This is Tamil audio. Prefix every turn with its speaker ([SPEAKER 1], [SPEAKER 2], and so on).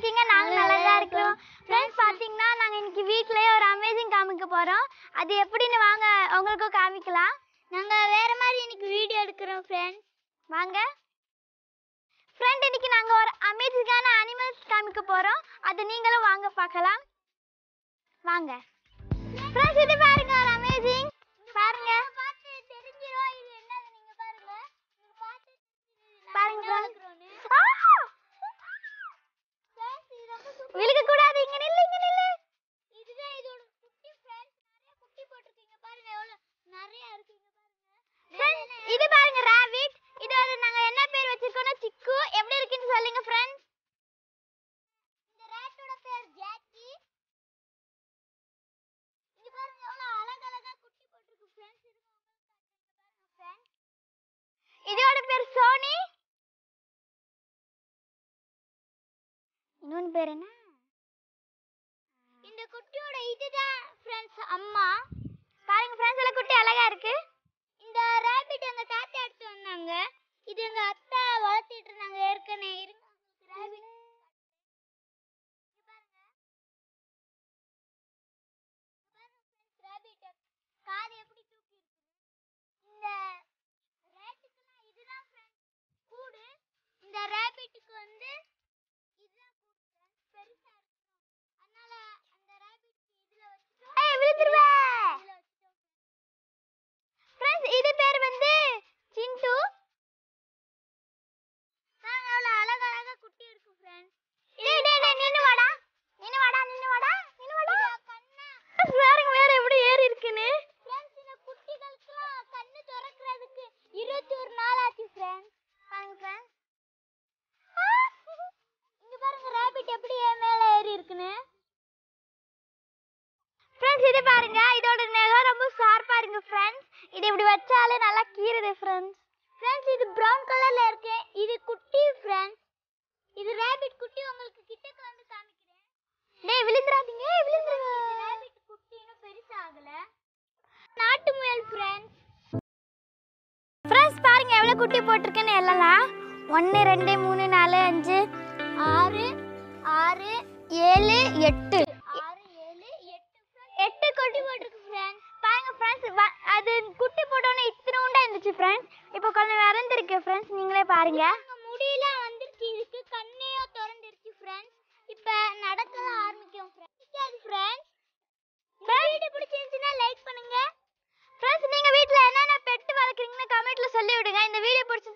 [SPEAKER 1] இருக்கீங்க நாங்க நல்லா தான் இருக்கிறோம் ஃப்ரெண்ட்ஸ் பாத்தீங்கன்னா நாங்க இன்னைக்கு வீட்லயே ஒரு அமேசிங் காமிக்க போறோம் அது எப்படின்னு வாங்க உங்களுக்கும் காமிக்கலாம் நாங்க வேற மாதிரி இன்னைக்கு வீடியோ எடுக்கிறோம் ஃப்ரெண்ட்ஸ் வாங்க ஃப்ரெண்ட் இன்னைக்கு நாங்க ஒரு அமேசிங்கான அனிமல்ஸ் காமிக்க போறோம் அது நீங்களும் வாங்க பார்க்கலாம் வாங்க ஃப்ரெண்ட்ஸ் இது பாருங்க ஒரு அமேசிங் பாருங்க பாருங்க friends. ஆ! விழுக கூடாது இங்க நில்லு இங்க நில்லு இதுதான் இதோட குட்டி ஃப்ரெண்ட்ஸ் நிறைய குட்டி போட்டுருக்கீங்க பாருங்க எவ்வளவு நிறைய இருக்கு இங்க பாருங்க ஃப்ரெண்ட்ஸ் இது பாருங்க ராபிட் இதோட நாங்க என்ன பேர் வச்சிருக்கோம்னா சிக்கு எப்படி இருக்குன்னு சொல்லுங்க ஃப்ரெண்ட்ஸ் இந்த ரேட்டோட பேர் ஜாக்கி இங்க பாருங்க எவ்வளவு அழகழகா குட்டி போட்டுருக்கு ஃப்ரெண்ட்ஸ் இருங்க உங்களுக்கு காட்டுறேன். இங்க பாருங்க ஃப்ரெண்ட்ஸ் இதோட பேர் சோனி இன்னொன்று பேர் என்ன இந்த குட்டியோட இதுதான் ஃப்ரெண்ட்ஸ் அம்மா பாருங்க ஃப்ரெண்ட்ஸ் எல்லாம் குட்டி அழகா இருக்கு இந்த ரேபிட் எங்க தாத்தா எடுத்து வந்தாங்க இது எங்க அத்தை வளர்த்திட்டு இருந்தாங்க ஏற்கனவே இருங்க ரேபிட் காது எப்படி தூக்கி இருக்கு இந்த ரேட்டுக்குலாம் இதுதான் ஃப்ரெண்ட்ஸ் கூடு இந்த ரேபிட்டுக்கு வந்து இதுதான் கூடு ஃப்ரெண்ட்ஸ் பெருசா இருக்கும் அதனால அந்த ரேபிட்க்கு இதுல வச்சுட்டோம் ஏய் விழுந்துருவே இதுல வச்சுட்டோம் ஃப்ரெண்ட்ஸ் இது பேர் வந்து சிண்டு பாருங்க எவ்வளவு அழகழகா குட்டி இருக்கு ஃப்ரெண்ட்ஸ் டேய் டேய் டேய் நின்னு வாடா நின்னு வாடா நின்னு வாடா நின்னு வாடா கண்ணா பாருங்க வேற எப்படி ஏறி இருக்குன்னு ஃப்ரெண்ட்ஸ் இந்த குட்டிகளுக்குலாம் கண்ணு திறக்கிறதுக்கு 21 நாள் ஆச்சு ஃப்ரெண்ட்ஸ் பாருங்க ஃப்ரெண்ட்ஸ் இங்க பாருங்க ராபிட் எப்படி என் மேல ஏறி இருக்குன்னு ஃப்ரெண்ட்ஸ் இது பாருங்க இதோட நகம் ரொம்ப ஷார்ப்பா இருக்கு ஃப்ரெண்ட்ஸ் இது இப்படி வச்சாலே நல்லா கீறுது ஃப்ரெண்ட்ஸ் ஃப்ரெண்ட்ஸ் இது பிரவுன் கலர்ல இருக்கு இது குட்டி ஃப்ரெண்ட்ஸ் இது ராபிட் குட்டி உங்களுக்கு கிட்டக்க வந்து காமிக்கிறேன் டேய் விழுந்துறாதீங்க விழுந்துருங்க ராபிட் குட்டி இன்னும் பெருசா ஆகல நாட்டு முயல் ஃப்ரெண்ட்ஸ் ஃப்ரெண்ட்ஸ் பாருங்க எவ்வளவு குட்டி போட்டிருக்குன்னு எல்லாம் ஒன்று ரெண்டு மூணு நாலு அஞ்சு ஆறு ஆறு ஏழு எட்டு ஆறு ஏழு எட்டு எட்டு குட்டி போட்டிருக்கு ஃப்ரெண்ட்ஸ் பாருங்க ஃப்ரெண்ட்ஸ் அது குட்டி போட்டோன்னே இத்தினூண்டா இருந்துச்சு ஃப்ரெண்ட்ஸ் இப்போ கொஞ்சம் இறந்துருக்கு ஃப்ரெண்ட்ஸ் நீங்களே பாருங்க முடியல வந்துருச்சு இதுக்கு கண்ணையோ திறந்துருச்சு ஃப்ரெண்ட்ஸ் இப்போ நடக்கலாம் ஆரம்பிக்கும் ஃப்ரெண்ட்ஸ் ஃப்ரெண்ட்ஸ் இந்த வீடியோ பிடிச்சிருந்துச்சுன்னா லைக் பண்ணுங்க ஃப்ரெண்ட்ஸ் நீங்க வீட்ல என்னென்ன பெட் வளர்க்குறீங்கன்னு கமெண்ட்ல சொல்லி விடுங்க இந்த வீடியோ பிடிச்சி